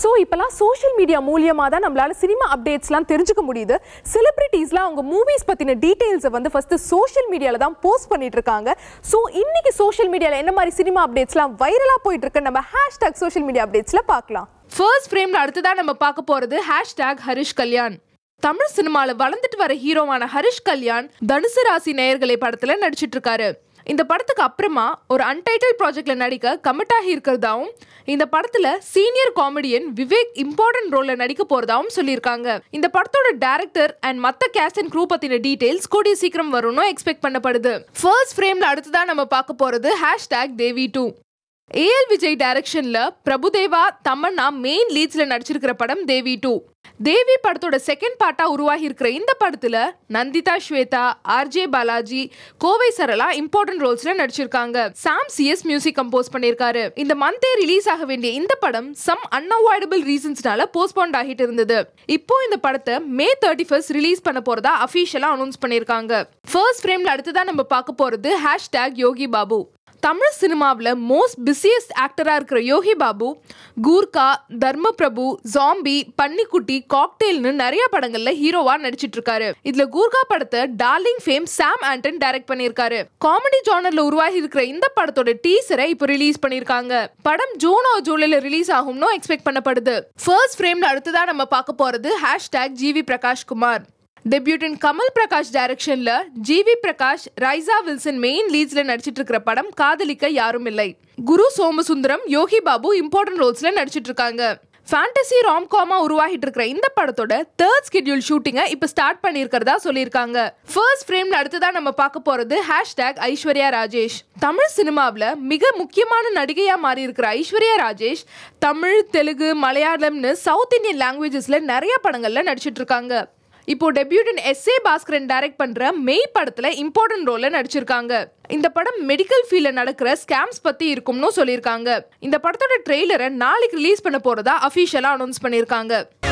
so இப்போலாம் social media மூலியமாக தான் நம்மளால சினிமா அப்டேட்ஸ்லாம் தெரிஞ்சுக்க முடியுது செலிபிரிட்டிஸ்லாம் அவங்க மூவிஸ் பற்றின டீட்டெயில்ஸை வந்து ஃபஸ்ட்டு சோஷியல் மீடியாவில் தான் போஸ்ட் பண்ணிட்டு இருக்காங்க ஸோ இன்னைக்கு சோஷியல் மீடியாவில் என்ன மாதிரி சினிமா அப்டேட்ஸ்லாம் வைரலாக போயிட்டு இருக்கு நம்ம ஹேஷ்டாக் சோஷியல் மீடியா அப்டேட்ஸில் பார்க்கலாம் ஃபர்ஸ்ட் ஃப்ரேம்ல அடுத்ததா நம்ம பார்க்க போறது ஹேஷ்டேக் ஹரிஷ் கல்யாண் தமிழ் சினிமால வளர்ந்துட்டு வர ஹீரோவான ஹரிஷ் கல்யாண் தனுசு ராசி நேயர்களை படத்துல நடிச்சிட்டு இருக்காரு இந்த படத்துக்கு அப்புறமா ஒரு அன்டைட்டில் ப்ராஜெக்ட்ல நடிக்க கமிட் ஆகி இருக்கிறதாவும் இந்த படத்துல சீனியர் காமெடியன் விவேக் இம்பார்ட்டன்ட் ரோல்ல நடிக்க போறதாவும் சொல்லியிருக்காங்க இந்த படத்தோட டைரக்டர் அண்ட் மத்த கேஸ்ட் அண்ட் க்ரூ பத்தின டீடைல்ஸ் கூடிய சீக்கிரம் வரும்னு எக்ஸ்பெக்ட் பண்ணப்படுது ஃபர்ஸ்ட் ஃப்ரேம்ல அடுத்ததா நம்ம பார்க்க போறது hashtag Devi two AL Vijay டைரக்ஷன்ல பிரபுதேவா தமன்னா மெயின் லீட்ஸ்ல நடிச்சிருக்கிற படம் தேவி டூ தேவி படத்தோட செகண்ட் பார்ட்டா உருவாகி இருக்கிற இந்த படத்துல நந்திதா ஸ்வேதா ஆர்ஜே பாலாஜி கோவை சரளா இம்பார்ட்டன்ட் ரோல்ஸ்ல நடிச்சிருக்காங்க சாம் சிஎஸ் மியூசிக் கம்போஸ் பண்ணியிருக்காரு இந்த மந்தே ரிலீஸ் ஆக வேண்டிய இந்த படம் சம் அன்அவாய்டபிள் ரீசன்ஸ்னால போஸ்ட்போண்ட் ஆகிட்டு இருந்தது இப்போ இந்த படத்தை மே தேர்ட்டி ஃபர்ஸ்ட் ரிலீஸ் பண்ண போறதா அஃபீஷியலா அனௌன்ஸ் பண்ணியிருக்காங்க ஃபர்ஸ்ட் ஃப்ரேம்ல அடுத்ததா நம்ம பார்க்க போறது ஹேஷ்டேக் யோகி பாபு தமிழ் சினிமாவில் மோஸ்ட் பிஸியஸ்ட் ஆக்டராக இருக்கிற யோகி பாபு கூர்கா தர்மபிரபு ஜாம்பி பன்னிக்குட்டி காக்டெயில்னு நிறைய படங்கள்ல ஹீரோவா நடிச்சிட்டு இருக்காரு இதுல கூர்கா படத்தை darling fame Sam Anton direct பண்ணியிருக்காரு காமெடி ஜானர்ல உருவாகி இருக்கிற இந்த படத்தோட டீசரை இப்போ ரிலீஸ் பண்ணியிருக்காங்க படம் ஜூன் ஆர் ஜூலைல ரிலீஸ் ஆகும்னு எக்ஸ்பெக்ட் பண்ணப்படுது ஃபர்ஸ்ட் ஃப்ரேம்ல அடுத்ததா நம்ம பார்க்க போறது ஹேஷ்டேக் ஜிவி பிரகாஷ் குமார் டெபியூட்டன் கமல் பிரகாஷ் டைரக்ஷன்ல ஜிவி பிரகாஷ் ரைசா வில்சன் மெயின் லீட்ஸ்ல நடிச்சிட்டு இருக்கிற படம் காதலிக்க யாரும் இல்லை குரு சோமசுந்தரம் யோகி பாபு இம்பார்ட்டன்ட் ரோல்ஸ்ல நடிச்சிட்டு இருக்காங்க ஃபேண்டசி ராம்காமா உருவாகிட்டு இருக்கிற இந்த படத்தோட தேர்ட் ஸ்கெட்யூல் ஷூட்டிங்கை இப்போ ஸ்டார்ட் பண்ணியிருக்கிறதா சொல்லியிருக்காங்க ஃபர்ஸ்ட் ஃப்ரேம்ல அடுத்ததா நம்ம பார்க்க போறது ஹேஷ்டேக் ஐஸ்வர்யா ராஜேஷ் தமிழ் சினிமாவில் மிக முக்கியமான நடிகையா மாறி இருக்கிற ஐஸ்வர்யா ராஜேஷ் தமிழ் தெலுங்கு மலையாளம்னு சவுத் இந்தியன் லாங்குவேஜஸ்ல நிறைய படங்கள்ல நடிச்சிட்டு இருக்காங்க இப்போ debutant S A Baskaran direct பண்ற மெய் படத்துல இம்பார்ட்டன்ட் ரோல்ல நடிச்சிருக்காங்க இந்த படம் மெடிக்கல் ஃபீல்ட்ல நடக்கிற ஸ்கேம்ஸ் பத்தி இருக்கும்னு சொல்லியிருக்காங்க இந்த படத்தோட ட்ரெய்லரை நாளைக்கு ரிலீஸ் பண்ண போறதா அஃபீஷியலா அனௌன்ஸ் பண்ணியிருக்காங்க